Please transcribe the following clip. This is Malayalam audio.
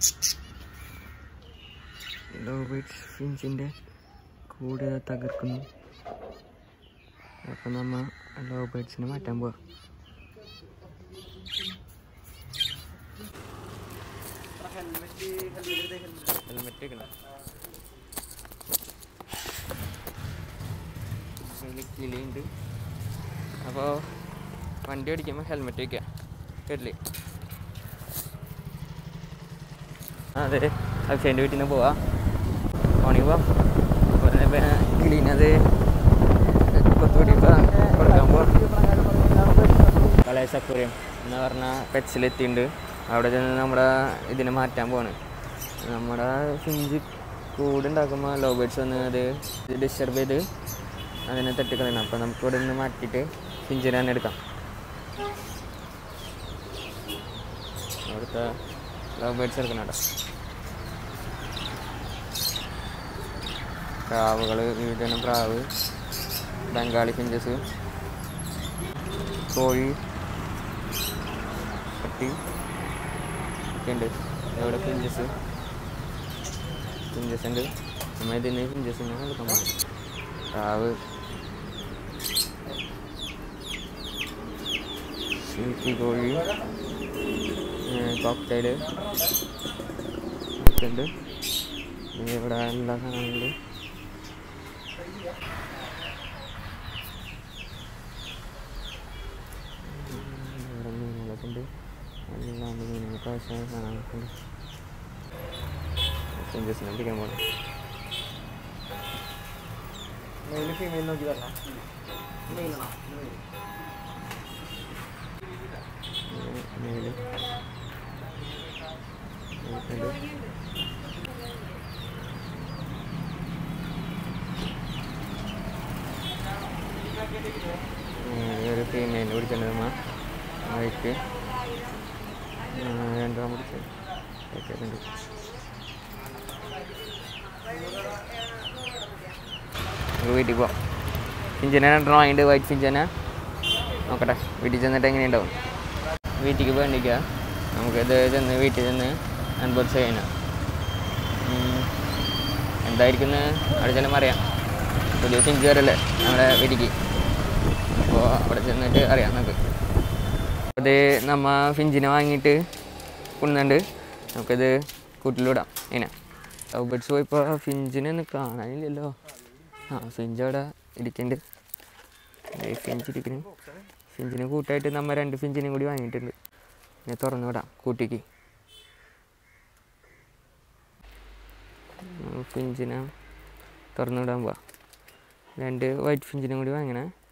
ലോബേറ്റ്സ് ഫിഞ്ചിൻ്റെ കൂട് തകർക്കുന്നു അപ്പം നമ്മ ലോബേറ്റ്സിനെ മാറ്റാൻ പോവാ ഹെൽമെറ്റ് വെക്കണം അതിൽ കിളിയുണ്ട് അപ്പോൾ വണ്ടി ഓടിക്കുമ്പോൾ ഹെൽമെറ്റ് വയ്ക്കുക കേട്ടില്ലേ അതെ അക്ഷയൻ്റെ വീട്ടിൽ നിന്ന് പോവാ ഓണെങ്കിൽ പോവാം അപ്പോൾ ക്ലീനത് കൊത്തുകൂടി കൊടുക്കാൻ പോവാം കളയ സക്കൂര്യം എന്ന് പറഞ്ഞാൽ പെറ്റ്സിലെത്തിയിട്ടുണ്ട് അവിടെ ചെന്ന് നമ്മുടെ ഇതിനെ മാറ്റാൻ പോവാണ് നമ്മുടെ ഫിഞ്ച് കൂടുണ്ടാക്കുമ്പോൾ ലോ ബേഡ്സ് വന്ന് അത് ഡിസ്റ്റർബ് ചെയ്ത് അതിനെ തട്ടിക്കളയണം അപ്പോൾ നമുക്ക് ഇവിടെ നിന്ന് മാറ്റിയിട്ട് ഫിഞ്ചിനെ തന്നെ എടുക്കാം അവിടുത്തെ ലവ് ബേഡ്സ് എടുക്കണം കേട്ടോ പ്രാവുകൾ വിവിധ പ്രാവ് ബംഗാളി ഫിഞ്ചസ് കോഴി പട്ടി ഒക്കെ ഉണ്ട് ഇവിടെ ഫിഞ്ചസ് ഫിഞ്ചസ് ഉണ്ട് നമ്മൾ ഇതിന് ഫിഞ്ചസിനെ എടുക്കാൻ പോകും പ്രാവ് സിൽക്കി കോഴി കോക്ടൈല് ഒക്കെ ഉണ്ട് പിന്നെ ഇവിടെ എല്ലാ സാധനങ്ങളുണ്ട് ഇവിടെ മീനുകളൊക്കെ ഉണ്ട് എല്ലാ മീനുകൾക്ക് ആവശ്യമായ സാധനങ്ങളൊക്കെ ഉണ്ട് ഫിഞ്ചസിനെ പിടിക്കാൻ പോകണം മെയിൽ ഫീമെയിൽ നോക്കി തരണം മെയിലാണോ മേല് ഉണ്ട് ഒരു ഫീമെയിൽ പിടിച്ചിട്ടുണ്ട് നമ്മ വൈറ്റ് രണ്ടാം പിടിച്ച് വെച്ചിട്ടുണ്ട് നമുക്ക് വീട്ടിൽ പോവാം ഫിഞ്ചിനെ രണ്ടെണ്ണം വാങ്ങിയിട്ട് വൈറ്റ് ഫിഞ്ചിനെ നോക്കട്ടെ വീട്ടിൽ ചെന്നിട്ട് എങ്ങനെയുണ്ടാവും വീട്ടിലേക്ക് വേണ്ടിക്കുക നമുക്കിത് ചെന്ന് വീട്ടിൽ ചെന്ന് അൺബോക്സ് ചെയ്യണം ഉം. എന്തായിരിക്കും എന്ന് അവിടെ ചെല്ലുമ്പോൾ അറിയാം പുതിയ ഫിഞ്ച് വരല്ലേ നമ്മുടെ വീട്ടിലേക്ക് അപ്പോൾ അവിടെ ചെന്നിട്ട് അറിയാം നമുക്ക് അത് നമ്മ ഫിഞ്ചിനെ വാങ്ങിയിട്ട് കൊണ്ടുണ്ട് നമുക്കിത് കൂട്ടിലിടാം ഇങ്ങനെ ലവ് ബേഡ്സ് പോയപ്പോൾ ഫിഞ്ചിനെ ഒന്നും കാണാനില്ലല്ലോ ആ ഫിഞ്ച് അവിടെ ഇരിക്കുന്നുണ്ട് ദേ ഫിഞ്ച് ഇരിക്കുന്നു ഫിഞ്ചിന് കൂട്ടായിട്ട് നമ്മ രണ്ട് ഫിഞ്ചിനും കൂടി വാങ്ങിയിട്ടുണ്ട് ഇനി തുറന്നു വിടാം കൂട്ടിക്ക് ഉം, ഫിഞ്ചിനെ തുറന്നു വിടാൻ പോവാ രണ്ട് വൈറ്റ് ഫിഞ്ചിനും കൂടി വാങ്ങണേ